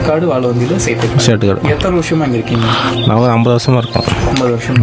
ஏற்காடு வாழவந்தியில் சேர்த்து சேட்டுக்காடு எத்தனை வருஷமா இங்கே இருக்கீங்க நான் ஒரு ஐம்பது வருஷமா இருக்கோம் ஐம்பது வருஷம்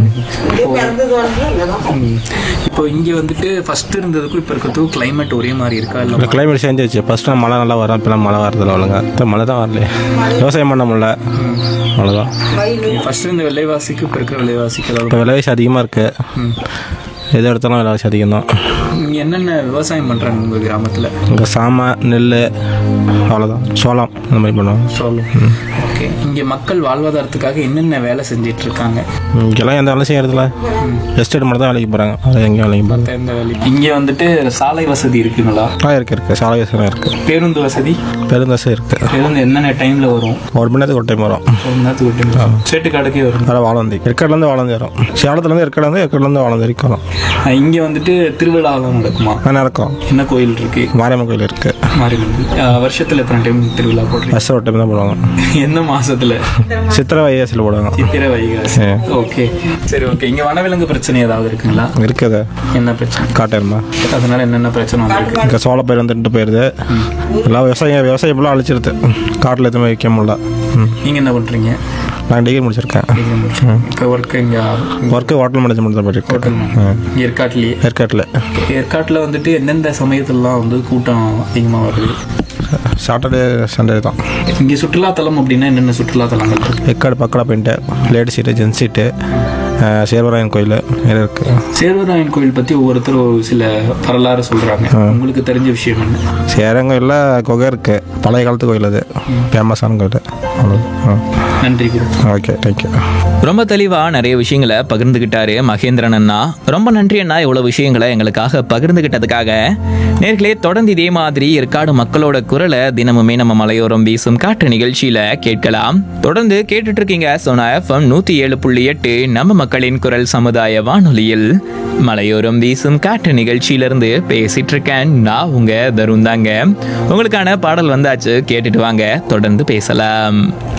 இப்போ இங்கே வந்துட்டு ஃபர்ஸ்ட் இருந்ததுக்கும் இப்போ இருக்கிறதுக்கும் climate ஒரே மாதிரி இருக்கா இல்லை இந்த கிளைமேட் சேஞ்ச் ஆச்சு ஃபர்ஸ்ட் மழை நல்லா வரும் இப்போலாம் மழை வரதில்ல ஒழுங்கா இப்போ மழை தான் வரல விவசாயம் பண்ண முடியல அவ்வளோதான் ஃபர்ஸ்ட் இருந்த விலைவாசிக்கு இப்போ இருக்கிற விலைவாசிக்கு இப்போ ஏதாவது விலைவாசி அதிகமாக இருக்குது எது எடுத்தாலும் விலைவாசி அதிகம் தான் இங்கே என்னென்ன விவசாயம் பண்ணுறாங்க உங்கள் கிராமத்தில் இங்கே சாமை நெல் அவ்வளோதான் சோளம் அந்த மாதிரி பண்ணுவாங்க சொல்லும் ஓகே இங்கே மக்கள் வாழ்வாதாரத்துக்காக என்னென்ன வேலை செஞ்சிட்டு இருக்காங்க இங்கெல்லாம் எந்த வேலையும் செய்யறதில்ல எஸ்டேட் மட்டும் தான் வேலைக்கு போகிறாங்க அது எங்கேயும் வேலைக்கு போகிறாங்க எந்த வேலை இங்கே வந்துட்டு சாலை வசதி இருக்குங்களா ஆ இருக்கு இருக்கு சாலை வசதி இருக்குது பேருந்து வசதி பெருந்தசை இருக்குது பேருந்து என்னென்ன டைமில் வரும் ஒரு மணி நேரத்துக்கு ஒரு டைம் வரும் ஒரு மணி நேரத்துக்கு ஒரு time. சேட்டுக்காடுக்கே வரும் வேறு வாழந்தி ஏற்காடுலேருந்து வாழந்தி வரும் சேலத்துலேருந்து ஏற்காடுலேருந்து ஏற்காடுலேருந்து வாழந்தி வரைக்கும் வரும் அஹ் இங்கே வந்துட்டு திருவிழாலாம் நடக்குமா நல்லா இருக்கும் என்ன கோயில் இருக்கு மாரியம்மன் கோயில் இருக்குது மாரியம்மன் அஹ் வருஷத்துல எத்தனை டைம் திருவிழா போடுறீங்க வருஷம் ஒரு டைம் தான் போடுவாங்க எந்த மாசத்துல சித்திரை வைகாசியில் போடுவாங்க சித்திரை வைகாசி ஓகே சரி ஓகே இங்க வனவிலங்கு பிரச்சனை ஏதாவது இருக்குங்களா இருக்குது என்ன பிரச்சனை காட்டேருமா அதனால என்னென்ன பிரச்சனை வந்திருக்கு இங்கே சோளப்பயிர் வந்துட்டு போயிடுது எல்லாம் விவசாயம் விவசாயம் ஃபுல்லாக அழிச்சிருது காட்டில் எதுவுமே வைக்க முடியல ம் நீங்க என்ன பண்றீங்க நான் டிகிரி முடிச்சிருக்கேன் இப்போ ஒர்க் இங்க ஒர்க்கு ஹோட்டல் மேனேஜ்மெண்ட் தான் போயிட்டுருக்கேன் ம். ஏற்காட்டிலேயே ஏற்காட்டில் ஏற்காட்டுல வந்துட்டு எந்தெந்த சமயத்துலலாம் வந்து கூட்டம் அதிகமா வருது சாட்டர்டே சண்டே தான் இங்க சுற்றுலாத்தலம் அப்படின்னா என்னென்ன சுற்றுலாத்தலங்கள் இருக்கு ஏற்காடு பக்கடா போயிட்டு lady seat gents seat Servarayan கோயில் நிறைய இருக்குது சேர்வராயன் கோயில் பத்தி ஒவ்வொருத்தரும் ஒரு சில வரலாறு சொல்றாங்க உங்களுக்கு தெரிஞ்ச விஷயம் என்ன சேரங்கோயிலில் குகை இருக்குது பழைய காலத்து கோயில் அது ஃபேமஸான கோயில் அவ்வளோ நன்றி குரு ஓகே தேங்க்யூ ரொம்ப தெளிவா நிறைய விஷயங்களை பகிர்ந்துகிட்டாரு மகேந்திரன் அண்ணா ரொம்ப நன்றி அண்ணா இவ்வளவு விஷயங்களை எங்களுக்காக பகிர்ந்துகிட்டதுக்காக நேர்களே தொடர்ந்து இதே மாதிரி ஏற்காடு மக்களோட குரலை தினமுமே நம்ம மலையோரம் வீசும் காற்று நிகழ்ச்சியில கேட்கலாம் தொடர்ந்து கேட்டுட்டு இருக்கீங்க சோனா எஃப்எம் நூத்தி ஏழு புள்ளி எட்டு நம்ம மக்களின் குரல் சமுதாய வானொலியில் மலையோரம் வீசும் காற்று நிகழ்ச்சியிலிருந்து பேசிட்டு இருக்கேன் நான் உங்க தருண் தாங்க உங்களுக்கான பாடல் வந்தாச்சு கேட்டுட்டு வாங்க தொடர்ந்து பேசலாம்